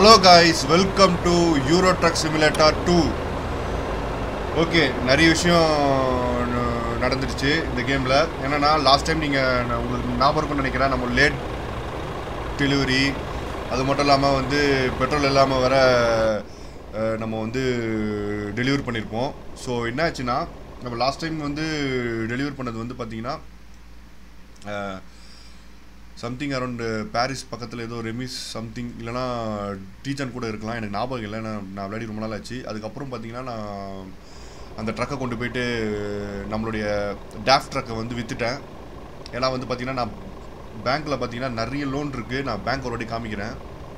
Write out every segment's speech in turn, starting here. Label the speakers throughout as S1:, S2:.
S1: Hello guys welcome to Euro Truck Simulator two okay நிறைய விஷயம் ந- நடந்துடுச்சு இந்த கேமில் என்னன்னா லாஸ்ட் டைம் நீங்கள் உங்களுக்கு ஞாபகம் இருக்கும்னு நினைக்கிறேன் நம்ம லேட் டெலிவரி அது மட்டும் இல்லாமல் வந்து பெட்ரோல் இல்லாமல் வர அஹ், நம்ம வந்து டெலிவரி பண்ணியிருப்போம் ஸோ என்ன ஆச்சுன்னா நம்ம லாஸ்ட் டைம் வந்து டெலிவரி பண்ணது வந்து பார்த்தீங்கன்னா சம்திங் அரௌண்ட் பாரிஸ் பக்கத்தில் ஏதோ ரெமிஸ் சம்திங் இல்லைனா டீச்சன் கூட இருக்கலாம் எனக்கு ஞாபகம் இல்லை நான் நான் விளையாடி ரொம்ப நாள் ஆச்சு அதுக்கப்புறம் பார்த்தீங்கன்னா நான் அந்த ட்ரக்கை கொண்டு போயிட்டு நம்மளுடைய டேஃப் ட்ரக்கை வந்து விற்றுட்டேன் ஏன்னா வந்து பார்த்தீங்கன்னா நான் பேங்க்கில் பார்த்தீங்கன்னா நிறைய லோன் இருக்குது நான் பேங்க் ஒரு வாட்டி காமிக்கிறேன்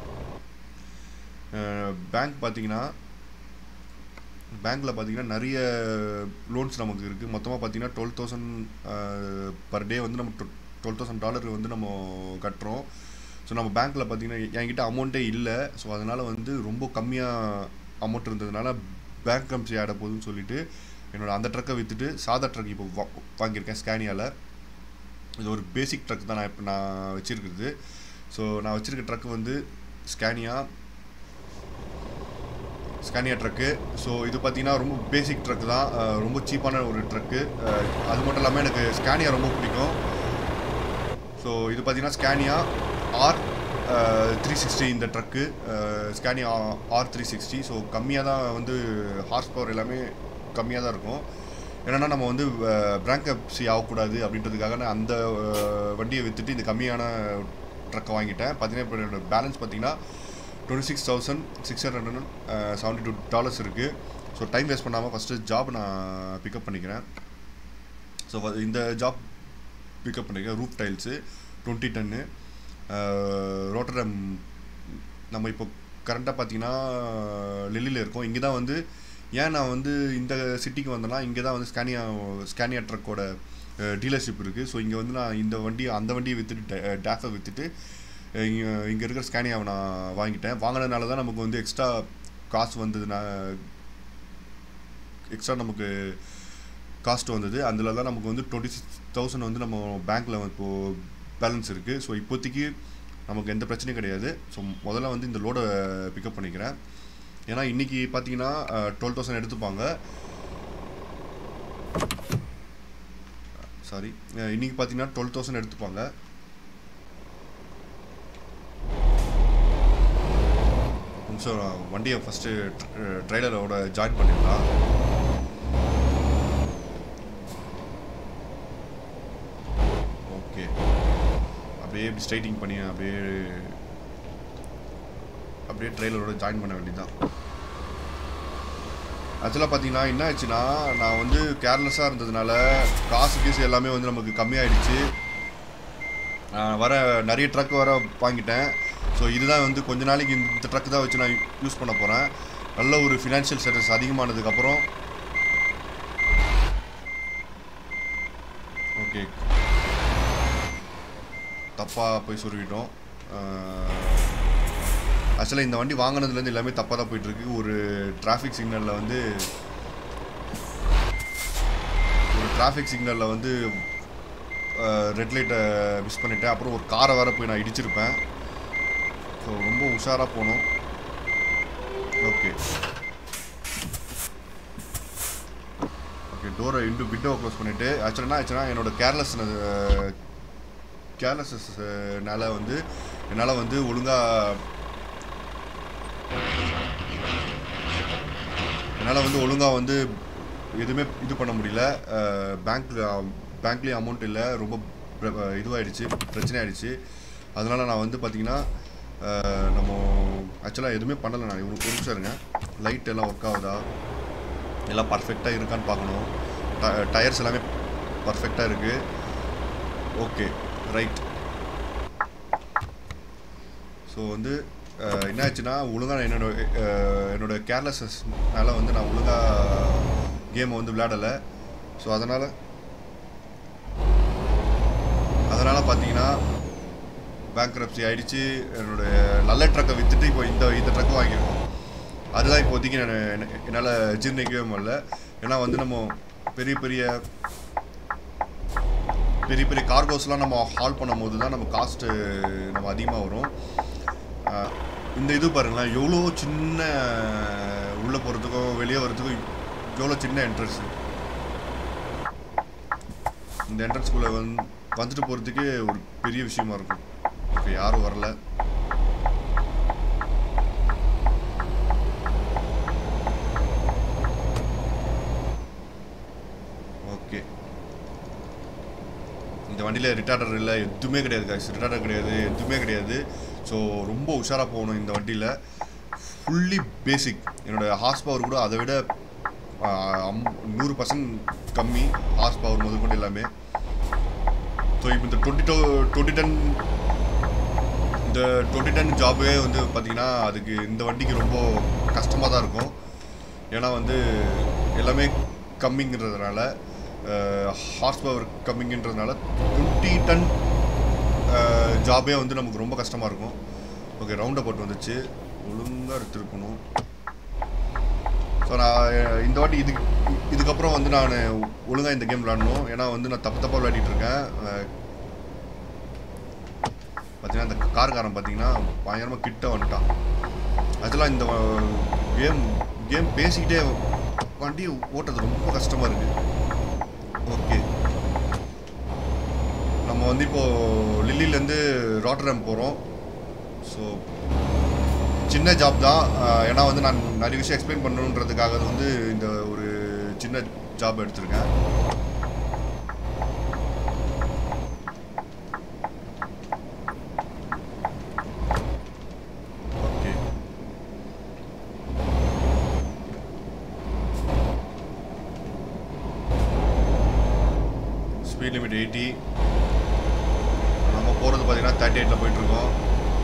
S1: பேங்க் பார்த்தீங்கன்னா பேங்க்கில் பார்த்தீங்கன்னா நிறைய லோன்ஸ் நமக்கு இருக்குது மொத்தமாக பார்த்தீங்கன்னா டுவெல் தௌசண்ட் பர் டே வந்து நம்ம டுவெல் தௌசண்ட் டாலர் வந்து நம்ம கட்டுறோம் ஸோ நம்ம பேங்க்கில் பார்த்தீங்கன்னா என்கிட்ட அமௌண்ட்டே இல்லை ஸோ அதனால் வந்து ரொம்ப கம்மியாக அமௌண்ட் இருந்ததுனால பேங்க் கம்சி ஆட போகுதுன்னு சொல்லிட்டு என்னோட அந்த ட்ரக்கை விற்றுட்டு சாதா ட்ரக் இப்போ வா வாங்கியிருக்கேன் ஸ்கேனியாவில் இது ஒரு பேசிக் ட்ரக் தான் நான் இப்போ நான் வச்சுருக்குறது ஸோ நான் வச்சுருக்க ட்ரக் வந்து ஸ்கேனியா ஸ்கேனியா ட்ரக்கு ஸோ இது பார்த்தீங்கன்னா ரொம்ப பேசிக் ட்ரக் தான் அஹ் ரொம்ப சீப்பான ஒரு ட்ரக்கு அது மட்டும் இல்லாமல் எனக்கு ஸ்கேனியா ரொம்ப பிடிக்கும் ஸோ இது பார்த்தீங்கன்னா ஸ்கேனியா ஆர் த்ரீ சிக்ஸ்டி இந்த truck Scania R three sixty so கம்மியாக தான் வந்து ஹார்ஸ் பவர் எல்லாமே கம்மியாக தான் இருக்கும் என்னென்னா நம்ம வந்து பிராங்கப்சி ஆகக்கூடாது அப்படின்றதுக்காக நான் அந்த அஹ், வண்டியை விற்றுட்டு இந்த கம்மியான ட்ரக்கை வாங்கிட்டேன் பார்த்தீங்கன்னா இப்போ என்னோட பேலன்ஸ் பார்த்தீங்கன்னா twenty six thousand six hundred seventy two dollars இருக்குது ஸோ டைம் வேஸ்ட் பண்ணாமல் ஃபஸ்ட்டு ஜாப் நான் பிக்கப் பண்ணிக்கிறேன் ஸோ இந்த ஜாப் பிக்கப் பண்ணியிருக்கேன் roof tiles twenty ton Rotterdam நம்ம இப்போ கரண்ட்டாக பார்த்தீங்கன்னா லெல்லியில் இருக்கோம் இங்கே தான் வந்து ஏன் நான் வந்து இந்த சிட்டிக்கு வந்தேன்னா இங்கே தான் வந்து ஸ்கேனியா ஸ்கேனியா ட்ரக்கோட டீலர்ஷிப் இருக்குது ஸோ இங்கே வந்து நான் இந்த வண்டி அந்த வண்டியை விற்றுட்டு டேஃபை விற்றுட்டு இங்கே இங்கே இருக்கிற ஸ்கேனியாவை நான் வாங்கிட்டேன் வாங்கினதுனால தான் நமக்கு வந்து எக்ஸ்ட்ரா காசு வந்ததுனா எக்ஸ்ட்ரா நமக்கு காஸ்ட் வந்தது அதில் தான் நமக்கு வந்து டுவெண்ட்டி சிக்ஸ் தௌசண்ட் வந்து நம்ம பேங்க்கில் இப்போது பேலன்ஸ் இருக்குது ஸோ இப்போதைக்கு நமக்கு எந்த பிரச்சனையும் கிடையாது ஸோ முதல்ல வந்து இந்த லோடை பிக்கப் பண்ணிக்கிறேன் ஏன்னா இன்றைக்கி பார்த்தீங்கன்னா டுவெல் தௌசண்ட் எடுத்துப்பாங்க சாரி இன்றைக்கி பார்த்தீங்கன்னா டுவெல் தௌசண்ட் எடுத்துப்பாங்க நிமிஷம் நான் வண்டியை ஃபஸ்ட்டு ட்ரைலரோட ஜாயின் பண்ணிடலாம் ஓகே அப்படியே இப்படி ஸ்ட்ரைட்டிங் பண்ணி அப்படியே அப்படியே ட்ரெயிலரோட ஜாயின் பண்ண வேண்டியதுதான் ஆக்சுவலாக பார்த்தீங்கன்னா என்ன ஆச்சுன்னா நான் வந்து கேர்லெஸ்ஸாக இருந்ததுனால காசு கீசு எல்லாமே வந்து நமக்கு கம்மியாயிடுச்சு ஆஹ் வர நிறைய ட்ரக் வர வாங்கிட்டேன் ஸோ இதுதான் வந்து கொஞ்ச நாளைக்கு இந்த ட்ரக் தான் வச்சு நான் யூஸ் பண்ண போகிறேன் நல்ல ஒரு ஃபினான்ஷியல் ஸ்டேட்டஸ் அதிகமானதுக்கப்புறம் ஓகே தப்பாக போய் சொருவிட்டோம் ஆக்சுவலாக இந்த வண்டி வாங்கினதுலேருந்து எல்லாமே தப்பாக தான் போயிட்டுருக்கு ஒரு டிராஃபிக் சிக்னலில் வந்து ஒரு டிராஃபிக் சிக்னலில் வந்து ரெட் லைட்டை மிஸ் பண்ணிட்டேன் அப்புறம் ஒரு காரை வேற போய் நான் இடிச்சிருப்பேன் ஸோ ரொம்ப உஷாராக போகணும் ஓகே ஓகே டோரை இன்டு விண்டோவை க்ளோஸ் பண்ணிவிட்டு ஆக்சுவலாக என்ன ஆச்சுன்னா என்னோட கேர்லெஸ் கேர்லெஸ்னால வந்து என்னால் வந்து ஒழுங்காக என்னால் வந்து ஒழுங்காக வந்து எதுவுமே இது பண்ண முடியல பேங்க் பேங்க்லேயும் அமௌண்ட் இல்லை ரொம்ப பிர- இதுவாயிடுச்சு பிரச்சனை ஆயிடுச்சு அதனால் நான் வந்து பார்த்தீங்கன்னா அஹ், நம்ம ஆக்சுவலாக எதுவுமே பண்ணலை நான் ஒரு ஒரு நிமிஷம் இருங்க லைட் எல்லாம் ஒர்க் ஆகுதா எல்லாம் பர்ஃபெக்டாக இருக்கான்னு பார்க்கணும் டயர்ஸ் எல்லாமே பர்ஃபெக்டாக இருக்குது ஓகே ரைட் ஸோ வந்து அஹ், என்ன ஆச்சுன்னா ஒழுங்காக என்னோட அஹ், என்னோட கேர்லெஸ்னால வந்து நான் ஒழுங்காக கேமை வந்து விளையாடலை ஸோ அதனால் அதனால் பார்த்தீங்கன்னா பேங்க்ரப்சி ஆயிடுச்சு என்னோட நல்ல ட்ரக்கை விற்றுட்டு இப்போ இந்த இந்த ட்ரக்கை வாங்கியிருக்கோம் அதுதான் இப்போதைக்கு நான் என்னால் ஜீர்ணிக்கவே முடியல ஏன்னா வந்து நம்ம பெரிய பெரிய பெரிய பெரிய கார்கோஸ்லாம் நம்ம ஹால் பண்ணும்போது தான் நம்ம காஸ்ட்டு நம்ம அதிகமாக வரும் இந்த இது பாருங்களேன் எவ்வளோ சின்ன உள்ளே போகிறதுக்கும் வெளியே வர்றதுக்கும் எவ்வளோ சின்ன என்ட்ரன்ஸ் இந்த என்ட்ரன்ஸ்குள்ளே வந்து வந்துட்டு போகிறதுக்கே ஒரு பெரிய விஷயமா இருக்கும் ஓகே யாரும் வரல ஓகே இந்த வண்டியில் ரிட்டார்டர் இல்லை எதுவுமே கிடையாது காய்ஸ் ரிட்டார்டர் கிடையாது எதுவுமே கிடையாது ஸோ ரொம்ப உஷாராக போகணும் இந்த வண்டியில் ஃபுல்லி பேசிக் என்னோட ஹார்ஸ் பவர் கூட அதை விட ஆஹ், அம்- நூறு பர்சன்ட் கம்மி ஹார்ஸ் பவர் முதல் கொண்டு எல்லாமே ஸோ இப்போ இந்த டுவெண்ட்டி டூ டுவெண்ட்டி டென் இந்த டுவெண்ட்டி டென் ஜாபே வந்து பார்த்தீங்கன்னா அதுக்கு இந்த வண்டிக்கு ரொம்ப கஷ்டமாக தான் இருக்கும் ஏன்னா வந்து எல்லாமே கம்மிங்கிறதுனால ஹார்ஸ் பவர் கம்மிங்கன்றதுனால டுவெண்ட்டி டன் ஜாபே வந்து நமக்கு ரொம்ப கஷ்டமாக இருக்கும் ஓகே ரவுண்ட் போட்டு வந்துச்சு ஒழுங்காக எடுத்துருக்கணும் ஸோ நான் அஹ், இந்த வாட்டி இதுக்கு இதுக்கப்புறம் வந்து நான் ஒழுங்காக இந்த கேம் விளாடணும் ஏன்னா வந்து நான் தப்பு தப்பாக விளையாடிட்டு இருக்கேன் அஹ், பார்த்தீங்கன்னா இந்த கார்காரன் பார்த்தீங்கன்னா பயங்கரமாக கிட்ட வந்துட்டான் அதெல்லாம் இந்த கேம் கேம் பேசிக்கிட்டே வண்டி ஓட்டுறது ரொம்ப கஷ்டமாக இருக்குது ஓகே நம்ம வந்து இப்போது லில்லிலேருந்து ராட்டரம் போகிறோம் ஸோ சின்ன ஜாப் தான் ஆஹ் ஏன்னா வந்து நான் நிறைய விஷயம் எக்ஸ்பிளைன் பண்ணணுன்றதுக்காக வந்து இந்த ஒரு சின்ன ஜாப் எடுத்திருக்கேன் ஓகே ஸ்பீட் லிமிட் எயிட்டி நம்ம போகிறது பார்த்தீங்கன்னா தேர்ட்டி எயிட்டில் போயிட்டுருக்கோம்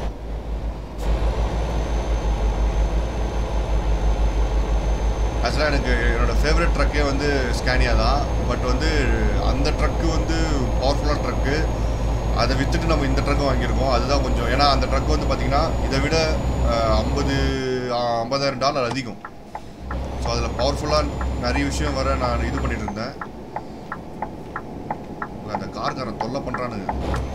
S1: ஆக்சுவலாக எனக்கு என்னோட ஃபேவரட் ட்ரக்கே வந்து ஸ்கேனியா தான் பட் வந்து அந்த ட்ரக்கு வந்து பவர்ஃபுல்லான ட்ரக்கு அதை விற்றுட்டு நம்ம இந்த ட்ரக்கு வாங்கியிருக்கோம் அதுதான் கொஞ்சம் ஏன்னா அந்த ட்ரக் வந்து பார்த்திங்கன்னா இதை விட ஐம்பது ஐம்பதாயிரம் டாலர் அதிகம் ஸோ அதில் பவர்ஃபுல்லாக நிறைய விஷயம் வர நான் இது பண்ணிட்டு இருந்தேன் அந்த கார்காரன் தொல்லை பண்ணுறானுங்க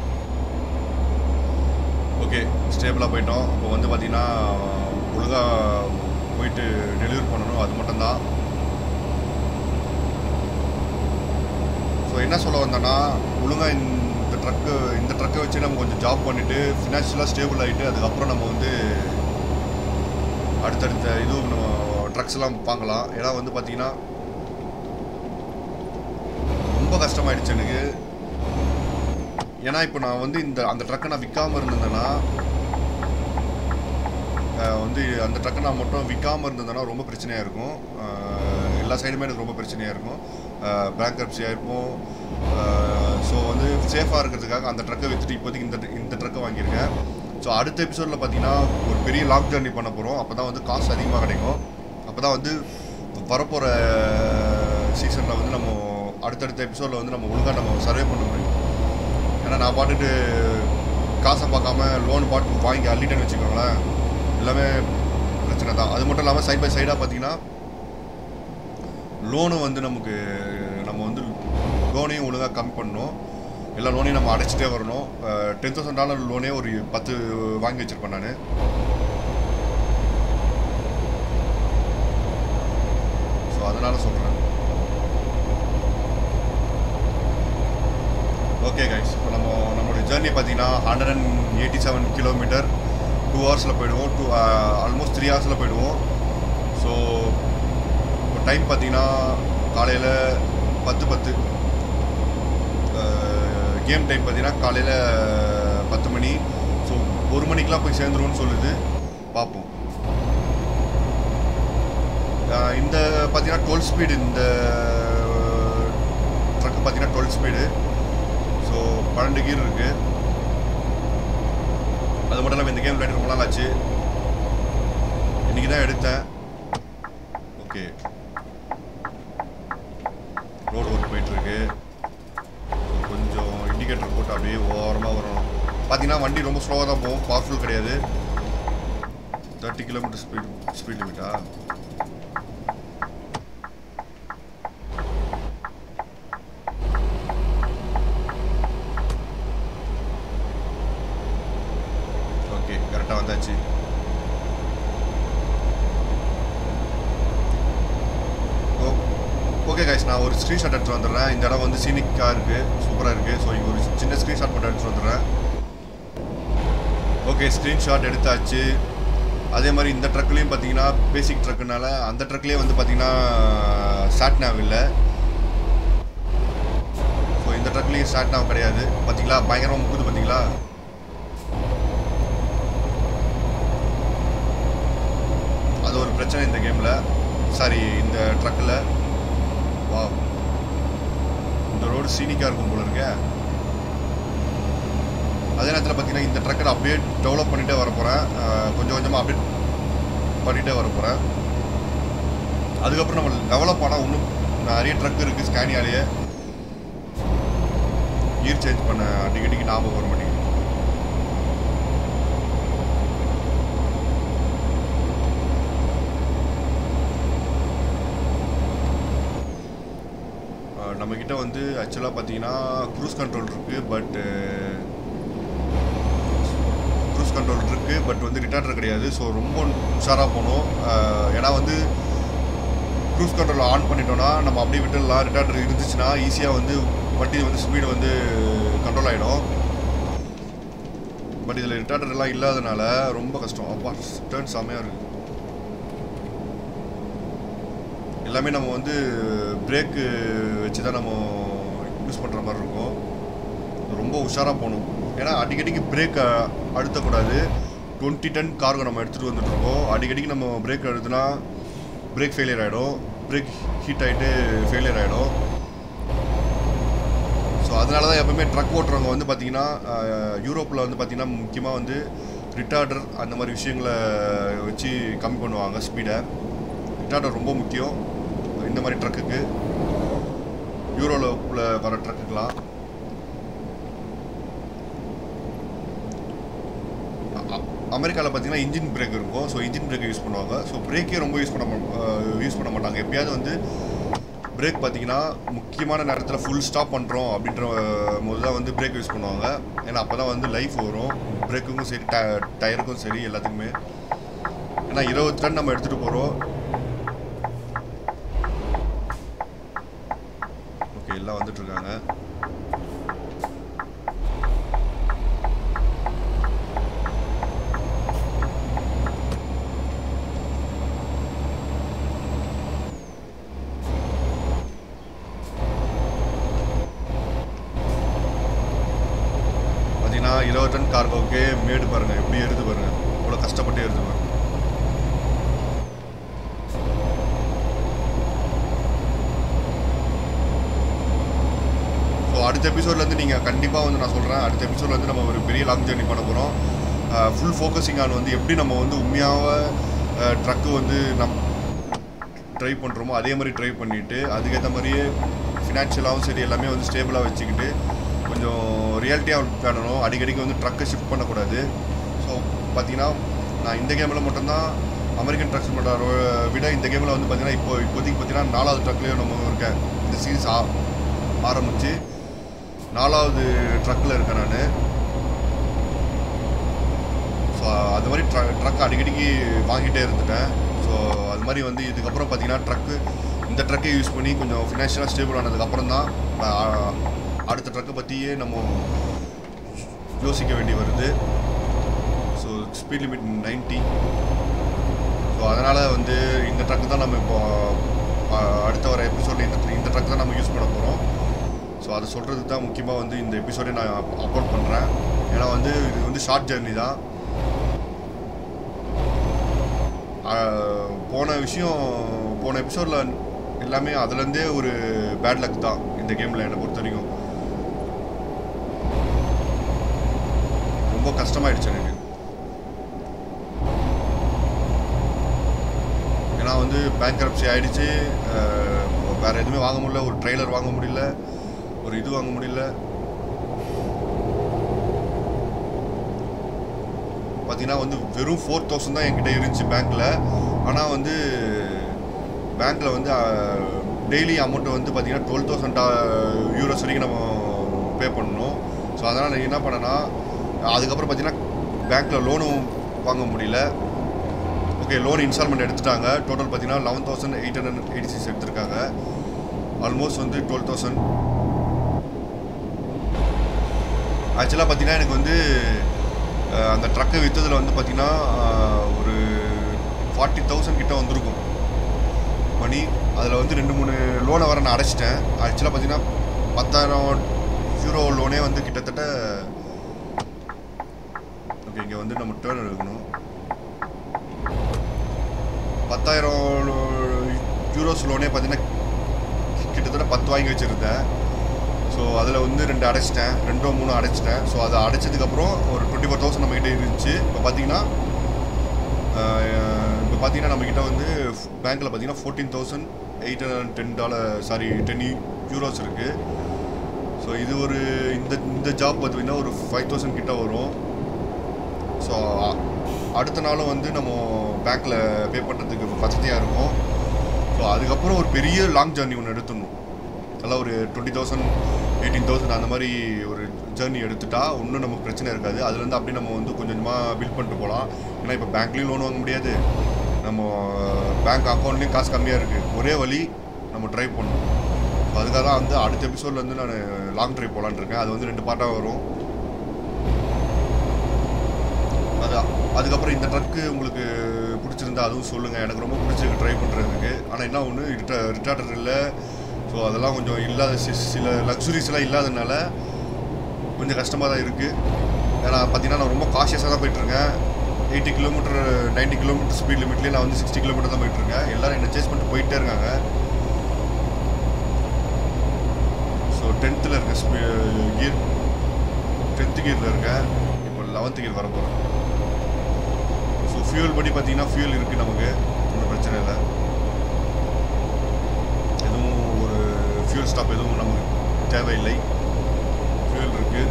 S1: ஓகே ஸ்டேபிளாக போயிட்டோம் இப்போ வந்து பார்த்தீங்கன்னா ஒழுங்காக போயிட்டு டெலிவரி பண்ணணும் அது மட்டும்தான் ஸோ என்ன சொல்ல வந்தேன்னா ஒழுங்காக இந்த ட்ரக்கு இந்த ட்ரக்கை வச்சு நம்ம கொஞ்சம் ஜாப் பண்ணிவிட்டு ஃபினான்ஷியலாக ஸ்டேபிள் ஆகிட்டு அதுக்கப்புறம் நம்ம வந்து அடுத்தடுத்த இது நம்ம ட்ரக்ஸ் எல்லாம் வாங்கலாம் ஏன்னா வந்து பார்த்தீங்கன்னா ரொம்ப கஷ்டமாயிடுச்சு எனக்கு ஏன்னா இப்போ நான் வந்து இந்த அந்த ட்ரக்கை நான் விற்காமல் இருந்திருந்தேன்னா அஹ், வந்து அந்த ட்ரக்கை நான் மட்டும் விற்காமல் இருந்ததுன்னா ரொம்ப பிரச்சனையாக இருக்கும் அஹ், எல்லா சைடுமே எனக்கு ரொம்ப பிரச்சனையாக இருக்கும் பேங்க் ஆயிருக்கும் ஸோ வந்து சேஃபாக இருக்கிறதுக்காக அந்த ட்ரக்கை விற்றுட்டு இப்போதைக்கு இந்த இந்த ட்ரக்கை வாங்கியிருக்கேன் ஸோ அடுத்த எபிசோடில் பார்த்தீங்கன்னா ஒரு பெரிய லாங் ஜர்னி பண்ண போகிறோம் அப்போ தான் வந்து காசு அதிகமாக கிடைக்கும் அப்போ தான் வந்து வரப்போகிற சீசனில் வந்து நம்ம அடுத்தடுத்த எபிசோடில் வந்து நம்ம ஒழுங்காக நம்ம சர்வே பண்ண முடியும் ஏன்னா நான் பாட்டுட்டு காசை பார்க்காம லோன் பாட்டு வாங்கி அள்ளிட்டேன்னு வச்சுக்கோங்களேன் எல்லாமே பிரச்சனை தான் அது மட்டும் இல்லாமல் சைட் பை சைடாக பார்த்தீங்கன்னா லோனும் வந்து நமக்கு நம்ம வந்து லோனையும் ஒழுங்காக கம்மி பண்ணணும் எல்லா லோனையும் நம்ம அடைச்சிட்டே வரணும் டென் தௌசண்ட் டாலர் லோனே ஒரு பத்து வாங்கி வச்சுருப்பேன் நான் ஸோ அதனால் சொல்கிறேன் ஓகே கைஸ் இப்போ நம்ம நம்மளுடைய ஜேர்னி பார்த்தீங்கன்னா hundred and eighty seven kilometre two ஹவர்ஸில் போயிடுவோம் டூ ஆல்மோஸ்ட் த்ரீ ஹவர்ஸில் போயிடுவோம் ஸோ இப்போ டைம் பார்த்தீங்கன்னா காலையில் பத்து பத்து கேம் டைம் பார்த்தீங்கன்னா காலையில் பத்து மணி ஸோ ஒரு மணிக்கெலாம் போய் சேர்ந்துருவோம்னு சொல்லுது பார்ப்போம் அஹ் இந்த பார்த்தீங்கன்னா டுவெல் ஸ்பீடு இந்த ட்ரக்கு பார்த்தீங்கன்னா டுவெல் ஸ்பீடு ஸோ பன்னெண்டு கீர் இருக்கு அது மட்டும் இல்லாமல் இந்த கேம் விளையாடி ரொம்ப நாள் ஆச்சு இன்னைக்கு தான் எடுத்தேன் ஓகே ரோடு ஒர்க் போயிட்டு இருக்கு So, கொஞ்சம் இண்டிகேட்டர் போட்டு அப்படியே ஓரமாக வரணும் பார்த்தீங்கன்னா வண்டி ரொம்ப ஸ்லோவாக தான் போகும் பவர்ஃபுல் கிடையாது தேர்ட்டி கிலோமீட்டர் ஸ்பீட் ஸ்பீட் லிமிட்டா ஓகே கரெக்டாக வந்தாச்சு ஒரு ஸ்க்ரீன்ஷாட் எடுத்து வந்துடுறேன் இந்த இடம் வந்து சீனிக்காக இருக்குது சூப்பராக இருக்குது ஸோ இங்கே ஒரு சின்ன ஸ்க்ரீன்ஷாட் மட்டும் எடுத்து வந்துடுறேன் ஓகே ஸ்க்ரீன்ஷாட் எடுத்தாச்சு அதே மாதிரி இந்த ட்ரக்லேயும் பார்த்தீங்கன்னா பேசிக் ட்ரக்குனால அந்த ட்ரக்லேயே வந்து பார்த்தீங்கன்னா சாட்னாவ் இல்லை ஸோ இந்த ட்ரக்லேயும் சாட்னாவ் கிடையாது பார்த்தீங்களா பயங்கரமாக முக்குது பார்த்தீங்களா அது ஒரு பிரச்சனை இந்த கேமில் சாரி இந்த ட்ரக்கில் வா இந்த ரோடு சீனிக்காக இருக்கும் போல இருக்க அதே நேரத்தில் பார்த்தீங்கன்னா இந்த ட்ரக்கை நான் அப்படியே டெவலப் பண்ணிகிட்டே வர போகிறேன் கொஞ்சம் கொஞ்சமாக அப்டேட் பண்ணிகிட்டே வர போகிறேன் அதுக்கப்புறம் நம்ம டெவலப் ஆனால் இன்னும் நிறைய ட்ரக் இருக்குது ஸ்கேனியாலேயே கீர் சேஞ்ச் பண்ண அடிக்கடிக்கு ஞாபகம் வர மாட்டேங்குது அஹ் நம்மக்கிட்ட வந்து ஆக்சுவலாக பார்த்தீங்கன்னா க்ரூஸ் கண்ட்ரோல் இருக்குது பட் க்ரூஸ் கண்ட்ரோல் இருக்குது பட் வந்து ரிட்டார்டர் கிடையாது ஸோ ரொம்ப உஷாராக போகணும் அஹ் ஏன்னா வந்து க்ரூஸ் கண்ட்ரோல் ஆன் பண்ணிட்டோம்னா நம்ம அப்படியே விட்டுடலாம் ரிட்டார்டர் இருந்துச்சுன்னா ஈஸியாக வந்து வண்டி வந்து ஸ்பீடு வந்து கண்ட்ரோல் ஆகிடும் பட் இதில் ரிட்டார்டர் எல்லாம் இல்லாதனால ரொம்ப கஷ்டம் அப்பா டேர்ன் செம்மையாக இருக்குது எல்லாமே நம்ம வந்து பிரேக்கு வச்சு தான் நம்ம யூஸ் பண்ணுற மாதிரி இருக்கும் ரொம்ப உஷாராக போகணும் ஏன்னா அடிக்கடிக்கு பிரேக் அழுத்தக்கூடாது டுவெண்ட்டி டன் கார்கோ நம்ம எடுத்துகிட்டு வந்துட்டுருக்கோம் அடிக்கடிக்கு நம்ம பிரேக் அழுத்துனா பிரேக் ஃபெயிலியர் ஆகிடும் பிரேக் ஹீட் ஆகிட்டு ஃபெயிலியர் ஆகிடும் ஸோ அதனால தான் எப்பவுமே ட்ரக் ஓட்டுறவங்க வந்து பார்த்தீங்கன்னா யூரோப்பில் வந்து பார்த்தீங்கன்னா முக்கியமாக வந்து ரிட்டார்டர் அந்த மாதிரி விஷயங்களை வச்சு கம்மி பண்ணுவாங்க ஸ்பீடை ரிட்டார்டர் ரொம்ப முக்கியம் இந்த மாதிரி ட்ரக்குக்கு யூரோவில் வர ட்ரக்குக்கெலாம் அமெரிக்காவில் பார்த்தீங்கன்னா இன்ஜின் பிரேக் இருக்கும் ஸோ இன்ஜின் பிரேக் யூஸ் பண்ணுவாங்க ஸோ பிரேக்கே ரொம்ப யூஸ் பண்ண யூஸ் பண்ண மாட்டாங்க எப்பயாவது வந்து பிரேக் பார்த்தீங்கன்னா முக்கியமான நேரத்தில் ஃபுல் ஸ்டாப் பண்ணுறோம் அப்படின்ற போது தான் வந்து பிரேக் யூஸ் பண்ணுவாங்க ஏன்னா அப்போ தான் வந்து லைஃப் வரும் பிரேக்குக்கும் சரி ட டயருக்கும் சரி எல்லாத்துக்குமே ஏன்னா இருபது டன் நம்ம எடுத்துகிட்டு போகிறோம் ஓகே எல்லாம் வந்துட்டு இருக்காங்க பார்த்தீங்கன்னா இருபது டன் கார்கோவுக்கு மேடு பாருங்க எப்படி ஏறுது பாருங்க இவ்வளோ கஷ்டப்பட்டு ஏறுது பாருங்க ஸோ அடுத்த எபிசோட்லேருந்து நீங்கள் கண்டிப்பாக வந்து நான் சொல்கிறேன் அடுத்த எபிசோட்ல வந்து நம்ம ஒரு பெரிய லாங் ஜேர்னி பண்ண போகிறோம் ஃபுல் ஃபோக்கஸிங் ஆன் வந்து எப்படி நம்ம வந்து உண்மையாக ட்ரக்கு வந்து நம் ட்ரை பண்ணுறோமோ அதே மாதிரி ட்ரை பண்ணிவிட்டு அதுக்கேற்ற மாதிரியே ஃபினான்ஷியலாகவும் சரி எல்லாமே வந்து ஸ்டேபிளாக வச்சுக்கிட்டு கொஞ்சம் ரியாலிட்டியாக பண்ணணும் அடிக்கடிக்கு வந்து ட்ரக்கை ஷிஃப்ட் பண்ணக்கூடாது ஸோ பார்த்தீங்கன்னா நான் இந்த கேமில் மட்டும்தான் அமெரிக்கன் ட்ரக்ஸ் பண்ணுற விட இந்த கேமில் வந்து பார்த்தீங்கன்னா இப்போ இப்போதைக்கு பார்த்தீங்கன்னா நாலாவது ட்ரக்லேயும் நம்ம இருக்கேன் இந்த சீரீஸ் ஆ ஆரம்பித்து நாலாவது ட்ரக்கில் இருக்கேன் நான் ஸோ அது மாதிரி ட்ர ட்ரக் அடிக்கடிக்கு வாங்கிட்டே இருந்துட்டேன் ஸோ அது மாதிரி வந்து இதுக்கப்புறம் பார்த்தீங்கன்னா ட்ரக்கு இந்த ட்ரக்கை யூஸ் பண்ணி கொஞ்சம் ஃபினான்ஷியலாக ஸ்டேபிள் ஆனதுக்கப்புறம் தான் அஹ், அடுத்த ட்ரக்கை பற்றியே நம்ம யோசிக்க வேண்டி வருது ஸோ ஸ்பீட் லிமிட் 90 ஸோ அதனால் வந்து இந்த ட்ரக்கு தான் நம்ம இப்போ அஹ், அடுத்த வர எபிசோடில் இந்த இந்த ட்ரக் தான் நம்ம யூஸ் பண்ண போகிறோம் ஸோ அதை சொல்கிறதுக்கு தான் முக்கியமாக வந்து இந்த எபிசோடை நான் அப்லோட் பண்ணுறேன் ஏன்னா வந்து இது வந்து ஷார்ட் ஜர்னி தான் ஆஹ், போன விஷயம் போன எபிசோடில் எல்லாமே அதுலேருந்தே ஒரு பேட் லக் தான் இந்த கேமில் என்னை பொறுத்த வரைக்கும் ரொம்ப கஷ்டமாயிடுச்சு எனக்கு ஏன்னா வந்து பேங்க் கரப்சி ஆயிடுச்சு ஆஹ், வேற எதுவுமே வாங்க முடியல ஒரு ட்ரெய்லர் வாங்க முடியல ஒரு இது வாங்க முடியல பார்த்தீங்கன்னா வந்து வெறும் ஃபோர் தௌசண்ட் தான் என்கிட்ட இருந்துச்சு பேங்க்கில் ஆனால் வந்து பேங்க்கில் வந்து டெய்லி அமௌண்ட்டை வந்து பார்த்தீங்கன்னா டுவெல் தௌசண்ட் யூரோஸ் வரைக்கும் நம்ம பே பண்ணணும் ஸோ அதனால் என்ன பண்ணேன்னா அதுக்கப்புறம் பார்த்தீங்கன்னா பேங்க்கில் லோனும் வாங்க முடியல ஓகே லோன் இன்ஸ்டால்மெண்ட் எடுத்துட்டாங்க டோட்டல் பார்த்தீங்கன்னா eleven thousand eight hundred eighty six எடுத்திருக்காங்க ஆல்மோஸ்ட் வந்து டுவெல் தௌசண்ட் ஆக்சுவலாக பார்த்தீங்கன்னா எனக்கு வந்து அஹ், அந்த ட்ரக்கை விற்றதில் வந்து பார்த்தீங்கன்னா அஹ், ஒரு ஃபார்ட்டி தௌசண்ட் கிட்ட வந்திருக்கும் மணி அதில் வந்து ரெண்டு மூணு லோனை வர நான் அடைச்சிட்டேன் ஆக்சுவலாக பார்த்தீங்கன்னா பத்தாயிரம் யூரோ லோனே வந்து கிட்டத்தட்ட ஓகே இங்கே வந்து நம்ம டேர்ன் எடுக்கணும் பத்தாயிரம் யூரோஸ் லோனே பார்த்தீங்கன்னா கிட்டத்தட்ட பத்து வாங்கி வச்சுருந்தேன் ஸோ அதில் வந்து ரெண்டு அடைச்சிட்டேன் ரெண்டோ மூணோ அடைச்சிட்டேன் ஸோ அதை அடைச்சதுக்கப்புறம் ஒரு டுவெண்ட்டி ஃபோர் தௌசண்ட் நம்மக்கிட்ட இருந்துச்சு இப்போ பார்த்தீங்கன்னா இப்போ பார்த்தீங்கன்னா நம்மக்கிட்ட வந்து பேங்க்கில் பார்த்தீங்கன்னா fourteen thousand eight hundred ten dollar sorry ten euros இருக்குது ஸோ இது ஒரு இந்த இந்த ஜாப் பார்த்தீங்கன்னா ஒரு ஃபைவ் தௌசண்ட் கிட்ட வரும் ஸோ அடுத்த நாளும் வந்து நம்ம பேங்க்கில் பே பண்ணுறதுக்கு வசதியாக இருக்கும் ஸோ அதுக்கப்புறம் ஒரு பெரிய லாங் ஜர்னி ஒன்று எடுத்துடணும் நல்லா ஒரு டுவெண்ட்டி தௌசண்ட் எயிட்டீன் தௌசண்ட் அந்த மாதிரி ஒரு ஜேர்னி எடுத்துட்டா ஒன்றும் நமக்கு பிரச்சனை இருக்காது அதுலேருந்து அப்படியே நம்ம வந்து கொஞ்சம் கொஞ்சமாக பில் பண்ணிட்டு போகலாம் ஏன்னா இப்போ பேங்க்லேயும் லோன் வாங்க முடியாது நம்ம பேங்க் அக்கௌண்ட்லேயும் காசு கம்மியாக இருக்குது ஒரே வழி நம்ம ட்ரை பண்ணணும் ஸோ அதுக்காக தான் வந்து அடுத்த எபிசோடில் வந்து நான் லாங் ட்ரைவ் போகலான்னு இருக்கேன் அது வந்து ரெண்டு பார்ட்டாக வரும் அது அதுக்கப்புறம் இந்த ட்ரக்கு உங்களுக்கு பிடிச்சிருந்தா அதுவும் சொல்லுங்கள் எனக்கு ரொம்ப பிடிச்சிருக்கு ட்ரை பண்ணுறதுக்கு ஆனால் என்ன ஒன்று ரிட்ட ரிட்டார்டர் இல்லை ஸோ அதெல்லாம் கொஞ்சம் இல்லாத சி- சில லக்ஸுரிஸ்லாம் இல்லாதனால கொஞ்சம் கஷ்டமாக தான் இருக்குது ஏன்னா பார்த்தீங்கன்னா நான் ரொம்ப காஷியஸாக தான் போயிட்டுருக்கேன் எயிட்டி கிலோமீட்டர் 90 கிலோமீட்டர் ஸ்பீட் லிமிட்லேயே நான் வந்து சிக்ஸ்டி கிலோமீட்டர் தான் போயிட்டுருக்கேன் எல்லாரும் என்ன சேஸ் பண்ணிட்டு போயிட்டே இருக்காங்க ஸோ டென்த்தில் இருக்க ஸ்பீ கியர் டென்த்து கியரில் இருக்கேன் இப்போ லெவன்த்து கியர் வர போகிறேன் ஸோ ஃபியூல் படி பார்த்தீங்கன்னா ஃபியூல் இருக்குது நமக்கு ஒன்றும் பிரச்சனை இல்லை எதுவும் ஒரு ஃபியூல் ஸ்டாப் எதுவும் நமக்கு தேவையில்லை ஃபியூல் இருக்குது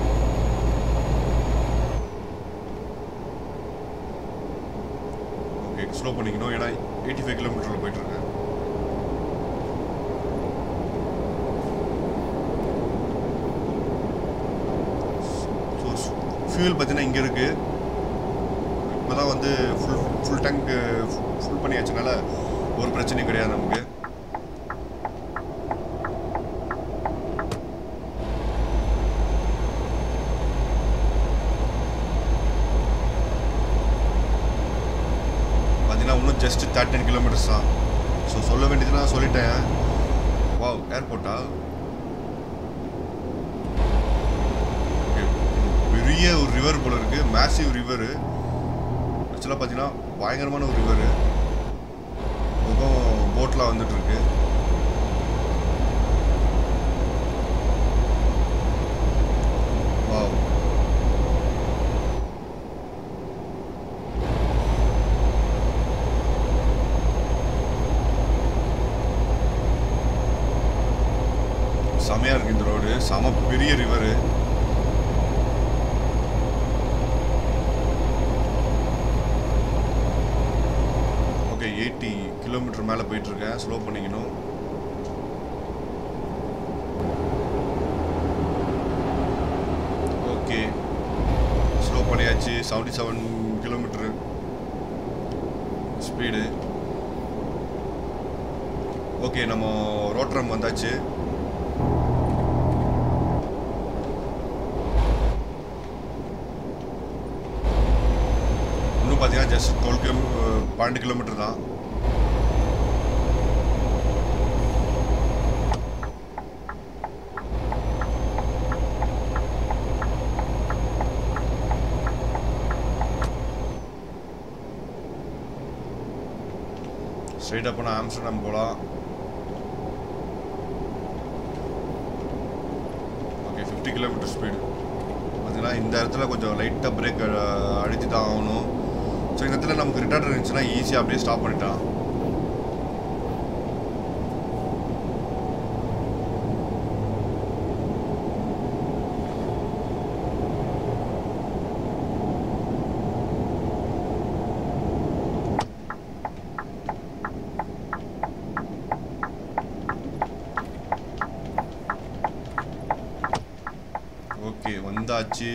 S1: ஓகே ஸ்லோ பண்ணிக்கணும் ஏன்னா எயிட்டி ஃபைவ் கிலோமீட்டரில் போயிட்டுருக்கேன் ஸோ ஃபியூல் பார்த்தீங்கன்னா இங்கே இருக்குது இப்போ தான் வந்து ஃபுல் ஃபுல் டேங்க் ஃபுல் பண்ணியாச்சுனால ஒரு பிரச்சனையும் கிடையாது நமக்கு பார்த்தீங்கன்னா இன்னும் ஜஸ்ட் தேர்ட்டின் கிலோமீட்டர்ஸ் தான் ஸோ சொல்ல வேண்டியதுலாம் சொல்லிட்டேன் வாவ் ஏர்போர்ட்டா Okay. பெரிய ஒரு ரிவர் போல இருக்கு மேசிவ் ரிவரு ஆக்சுவலாக பார்த்தீங்கன்னா பயங்கரமான ஒரு ரிவரு பக்கம் போட்லாம் வந்துட்டு இருக்கு வாவ் செமையா இருக்கு இந்த ரோடு செம பெரிய ரிவரு ஓகே எயிட்டி கிலோமீட்டர் மேலே போயிட்டு இருக்கேன் ஸ்லோ பண்ணிக்கணும் ஓகே ஸ்லோ பண்ணியாச்சு seventy seven kilometre speed okay நம்ம ரோட்ரம் வந்தாச்சு இன்னும் பார்த்தீங்கன்னா ஜஸ்ட் டுவெல் கிலோ பன்னெண்டு கிலோமீட்டர் தான் ஸ்ட்ரைட்டாக போனால் ஆம்ஸ்டர்டாம் போகலாம் ஓகே ஃபிஃப்டி கிலோமீட்டர் ஸ்பீடு பார்த்தீங்கன்னா இந்த இடத்துல கொஞ்சம் லைட்டாக பிரேக் அழுத்தி தான் ஆகணும் ஸோ இந்த இடத்துல நமக்கு ரிட்டர்ன் இருந்துச்சுன்னா ஈஸியாக அப்படியே ஸ்டாப் பண்ணிட்டான் ஓகே வந்தாச்சு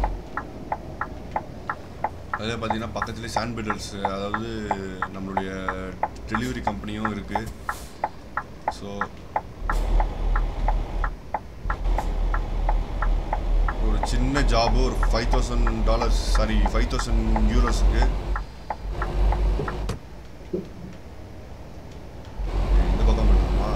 S1: அதே பார்த்தீங்கன்னா பக்கத்துலேயே சாண்ட் பில்டர்ஸ் அதாவது நம்மளுடைய டெலிவரி கம்பெனியும் இருக்குது ஸோ சின்ன ஜாபு ஒரு five thousand dollars sorry five thousand யூரோஸ்க்கு இந்த பக்கம் பண்ணுமா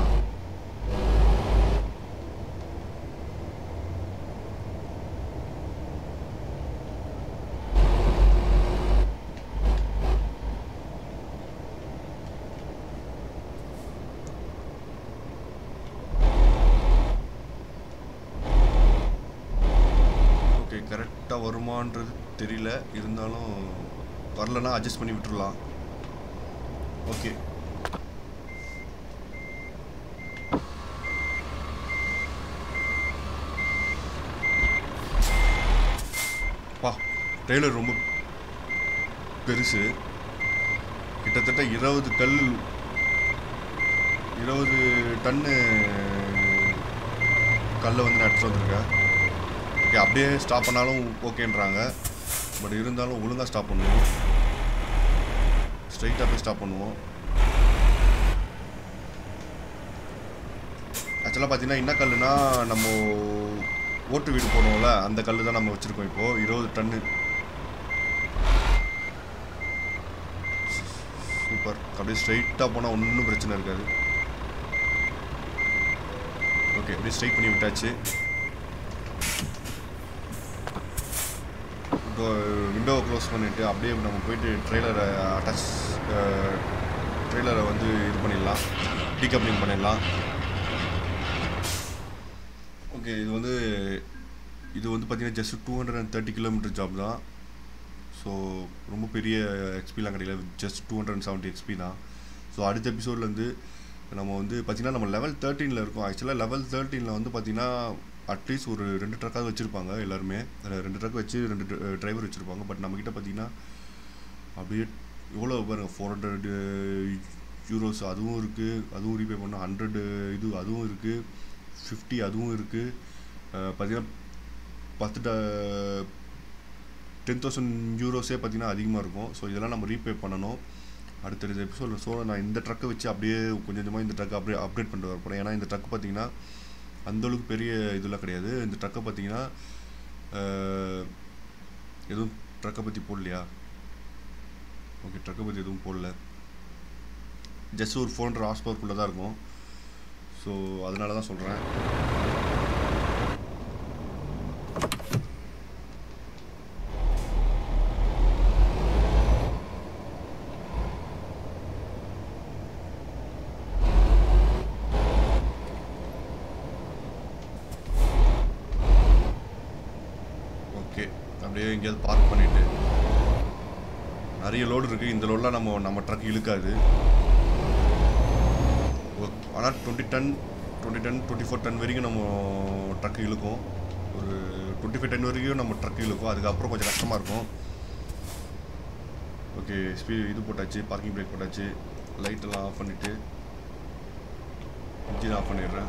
S1: ஓகே கரெக்டாக வருமான்றது தெரியல இருந்தாலும் வரலன்னா அட்ஜஸ்ட் பண்ணி விட்டுறலாம் ஓகே பா ட்ரெய்லர் ரொம்ப பெருசு கிட்டத்தட்ட இருபது கல் இருபது டன்னு கல்லை வந்து நான் எடுத்துட்டு வந்திருக்கேன் ஓகே அப்படியே ஸ்டாப் பண்ணாலும் ஓகேன்றாங்க பட் இருந்தாலும் ஒழுங்காக ஸ்டாப் பண்ணுவோம் ஸ்ட்ரைட்டாக போய் ஸ்டாப் பண்ணுவோம் ஆக்சுவலாக பார்த்தீங்கன்னா என்ன கல்லுனா நம்ம ஓட்டு வீடு போனோம்ல அந்த கல் தான் நம்ம வச்சுருக்கோம் இப்போது இருபது டன்னு சூப்பர் அப்படியே ஸ்ட்ரைட்டாக போனால் ஒன்றும் பிரச்சனை இருக்காது ஓகே அப்படியே ஸ்ட்ரைட் பண்ணி விட்டாச்சு இப்போ விண்டோவை க்ளோஸ் பண்ணிவிட்டு அப்படியே நம்ம போயிட்டு ட்ரெய்லரை அட்டாச் ட்ரெய்லரை வந்து இது பண்ணிடலாம் டீகப்ளிங் பண்ணிடலாம் ஓகே இது வந்து இது வந்து பார்த்தீங்கன்னா just two hundred and thirty kilometre job தான் ஸோ ரொம்ப பெரிய எக்ஸ்பிலாம் கிடையாது just two hundred and seventy XP தான் ஸோ அடுத்த எபிசோட்லேருந்து நம்ம வந்து பார்த்திங்கன்னா நம்ம லெவல் தேர்ட்டீனில் இருக்கோம் ஆக்சுவலாக லெவல் தேர்ட்டீனில் வந்து பார்த்திங்கன்னா அட்லீஸ்ட் ஒரு ரெண்டு ட்ரக்காக வச்சுருப்பாங்க எல்லாருமே அதில் ரெண்டு ட்ரக் வச்சு ரெண்டு டிரைவர் வச்சுருப்பாங்க பட் நம்மக்கிட்ட பார்த்தீங்கன்னா அப்படியே எவ்வளோ பாருங்க ஃபோர் ஹண்ட்ரட் யூரோஸ் அதுவும் இருக்குது அதுவும் ரீபே பண்ணால் ஹண்ட்ரடு இது அதுவும் இருக்குது ஃபிஃப்டி அதுவும் இருக்குது பார்த்தீங்கன்னா பத்து டென் தௌசண்ட் யூரோஸே பார்த்தீங்கன்னா அதிகமாக இருக்கும் ஸோ இதெல்லாம் நம்ம ரீபே பண்ணணும் அடுத்தடுத்த எபிசோடில் ஸோ நான் இந்த ட்ரக்கை வச்சு அப்படியே கொஞ்சம் கொஞ்சமாக இந்த ட்ரக்கை அப்படியே அப்டேட் பண்ணிட்டு வர போகிறேன் ஏன்னா இந்த ட்ரக் பார்த்தீங்கன்னா அந்தளவுக்கு பெரிய இதெல்லாம் கிடையாது இந்த ட்ரக்கை பார்த்தீங்கன்னா எதுவும் ட்ரக்கை பற்றி போடலையா ஓகே ட்ரக்கை பற்றி எதுவும் போடல ஜஸ்ட் ஒரு ஃபோர் ஹண்ட்ரட் ஹார்ஸ் பவர்க்குள்ளே தான் இருக்கும் ஸோ அதனால தான் சொல்கிறேன் ஓகே அப்படியே எங்கேயாவது பார்க் பண்ணிட்டு நிறைய லோடு இருக்குது இந்த லோடெலாம் நம்ம நம்ம ட்ரக் இழுக்காது ஆனால் twenty ton twenty ton twenty four ton வரைக்கும் நம்ம ட்ரக் இழுக்கும் ஒரு டுவெண்ட்டி ஃபைவ் டன் வரைக்கும் நம்ம ட்ரக் இழுக்கும் அதுக்கப்புறம் கொஞ்சம் கஷ்டமாக இருக்கும் ஓகே ஸ்பீ இது போட்டாச்சு பார்க்கிங் பிரேக் போட்டாச்சு லைட்டெல்லாம் ஆஃப் பண்ணிவிட்டு இன்ஜின் ஆஃப் பண்ணிடுறேன்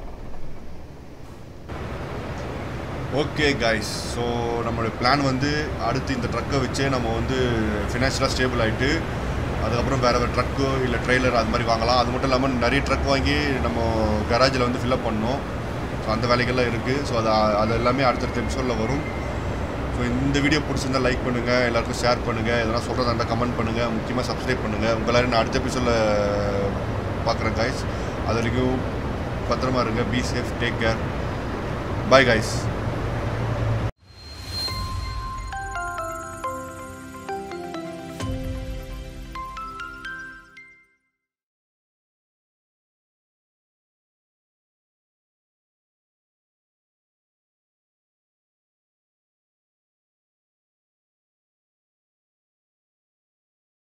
S1: ஓகே கைஸ் ஸோ நம்மளுடைய பிளான் வந்து அடுத்து இந்த ட்ரக்கை வச்சே நம்ம வந்து ஃபினான்ஷியலாக ஸ்டேபிள் ஆகிட்டு அதுக்கப்புறம் வேறு வேறு ட்ரக்கோ இல்லை ட்ரெய்லர் அது மாதிரி வாங்கலாம் அது மட்டும் இல்லாமல் நிறைய ட்ரக் வாங்கி நம்ம கராஜில் வந்து ஃபில்அப் பண்ணோம் ஸோ அந்த வேலைகள்லாம் இருக்குது ஸோ அது அது எல்லாமே அடுத்தடுத்த எபிசோடில் வரும் ஸோ இந்த வீடியோ பிடிச்சிருந்தா லைக் பண்ணுங்கள் எல்லாருக்கும் ஷேர் பண்ணுங்கள் எதனா சொல்கிறதா இருந்தால் கமெண்ட் பண்ணுங்கள் முக்கியமாக சப்ஸ்கிரைப் பண்ணுங்கள் உங்களாரும் நான் அடுத்த எபிசோடில் பார்க்குறேன் கைஸ் அது வரைக்கும் பத்திரமா இருங்க be safe take care bye guys